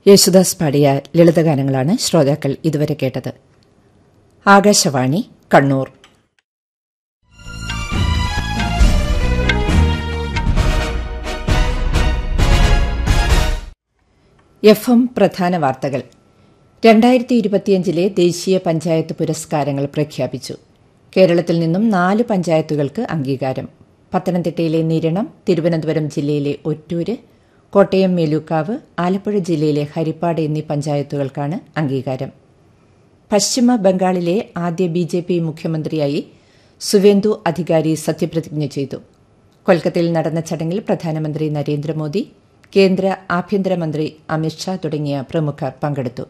യേശുദാസ് പാടിയ ലളിതഗാനങ്ങളാണ് ശ്രോതാക്കൾ ഇതുവരെ കേട്ടത് ആകാശവാണി കണ്ണൂർ എഫ് എം പ്രധാന വാർത്തകൾ രണ്ടായിരത്തി ഇരുപത്തിയഞ്ചിലെ ദേശീയ പഞ്ചായത്ത് പുരസ്കാരങ്ങൾ പ്രഖ്യാപിച്ചു കേരളത്തിൽ നിന്നും നാല് പഞ്ചായത്തുകൾക്ക് അംഗീകാരം പത്തനംതിട്ടയിലെ നിരണം തിരുവനന്തപുരം ജില്ലയിലെ ഒറ്റൂര് കോട്ടയം മേലൂക്കാവ് ആലപ്പുഴ ജില്ലയിലെ ഹരിപ്പാട് എന്നീ പഞ്ചായത്തുകൾക്കാണ് അംഗീകാരം പശ്ചിമ ബംഗാളിലെ ആദ്യ ബി ജെ പി മുഖ്യമന്ത്രിയായി സുവേന്ദു അധികാരി സത്യപ്രതിജ്ഞ ചെയ്തു കൊൽക്കത്തയിൽ നടന്ന ചടങ്ങിൽ പ്രധാനമന്ത്രി നരേന്ദ്രമോദി കേന്ദ്ര ആഭ്യന്തരമന്ത്രി അമിത്ഷാ തുടങ്ങിയ പ്രമുഖർ പങ്കെടുത്തു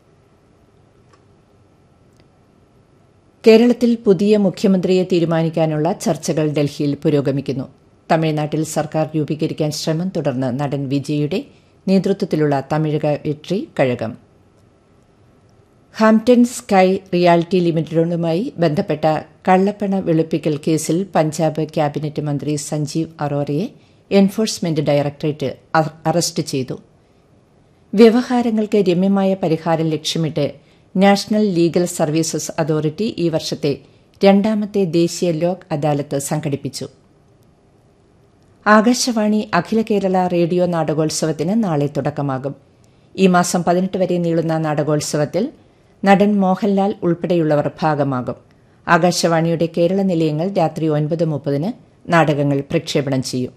കേരളത്തിൽ പുതിയ മുഖ്യമന്ത്രിയെ തീരുമാനിക്കാനുള്ള ചർച്ചകൾ ഡൽഹിയിൽ പുരോഗമിക്കുന്നു തമിഴ്നാട്ടിൽ സർക്കാർ രൂപീകരിക്കാൻ ശ്രമം തുടർന്ന് നടൻ വിജയുടെ നേതൃത്വത്തിലുള്ള Tamilaga Vettri Kazhagam Hampton Sky reality ലിമിറ്റഡുമായി ബന്ധപ്പെട്ട കള്ളപ്പണ വെളുപ്പിക്കൽ കേസിൽ പഞ്ചാബ് ക്യാബിനറ്റ് മന്ത്രി സഞ്ജീവ് അറോറയെ എൻഫോഴ്സ്മെന്റ് ഡയറക്ടറേറ്റ് അറസ്റ്റ് ചെയ്തു വ്യവഹാരങ്ങൾക്ക് രമ്യമായ പരിഹാരം ലക്ഷ്യമിട്ട് നാഷണൽ ലീഗൽ സർവീസസ് അതോറിറ്റി ഈ വർഷത്തെ രണ്ടാമത്തെ ദേശീയ ലോക് അദാലത്ത് സംഘടിപ്പിച്ചു ആകാശവാണി അഖില കേരള റേഡിയോ നാടകോത്സവത്തിന് നാളെ തുടക്കമാകും ഈ മാസം പതിനെട്ട് വരെ നീളുന്ന നാടകോത്സവത്തിൽ നടൻ മോഹൻലാൽ ഉൾപ്പെടെയുള്ളവർ ഭാഗമാകും ആകാശവാണിയുടെ കേരള നിലയങ്ങൾ രാത്രി ഒൻപത് മുപ്പതിന് നാടകങ്ങൾ പ്രക്ഷേപണം ചെയ്യും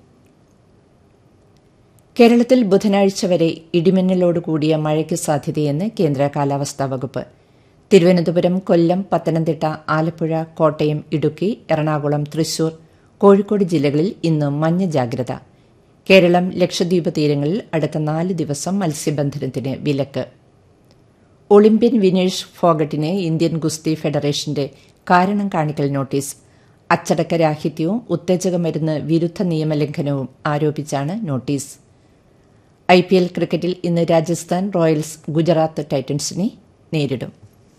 കേരളത്തിൽ ബുധനാഴ്ച വരെ ഇടിമിന്നലോട് കൂടിയ മഴയ്ക്ക് സാധ്യതയെന്ന് കേന്ദ്ര കാലാവസ്ഥാ വകുപ്പ് തിരുവനന്തപുരം കൊല്ലം പത്തനംതിട്ട ആലപ്പുഴ കോട്ടയം ഇടുക്കി എറണാകുളം തൃശൂർ കോഴിക്കോട് ജില്ലകളിൽ ഇന്ന് മഞ്ഞ ജാഗ്രത കേരളം ലക്ഷദ്വീപ് തീരങ്ങളിൽ അടുത്ത നാല് ദിവസം മത്സ്യബന്ധനത്തിന് വിലക്ക് ഒളിമ്പ്യൻ വിനേഷ് ഫോഗട്ടിന് ഇന്ത്യൻ ഗുസ്തി ഫെഡറേഷന്റെ കാരണം കാണിക്കൽ നോട്ടീസ് അച്ചടക്കരാഹിത്യവും ഉത്തേജക മരുന്ന് വിരുദ്ധ നിയമലംഘനവും ആരോപിച്ചാണ് നോട്ടീസ് ഐ പി എൽ ക്രിക്കറ്റിൽ ഇന്ന് രാജസ്ഥാൻ റോയൽസ് ഗുജറാത്ത് ടൈറ്റൻസിനെ നേരിടും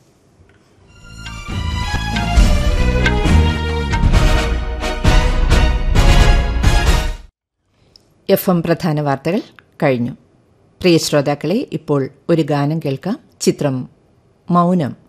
എഫ് എം പ്രധാന വാർത്തകൾ കഴിഞ്ഞു പ്രിയ ശ്രോതാക്കളെ ഇപ്പോൾ ഒരു ഗാനം കേൾക്കാം ചിത്രം മൗനം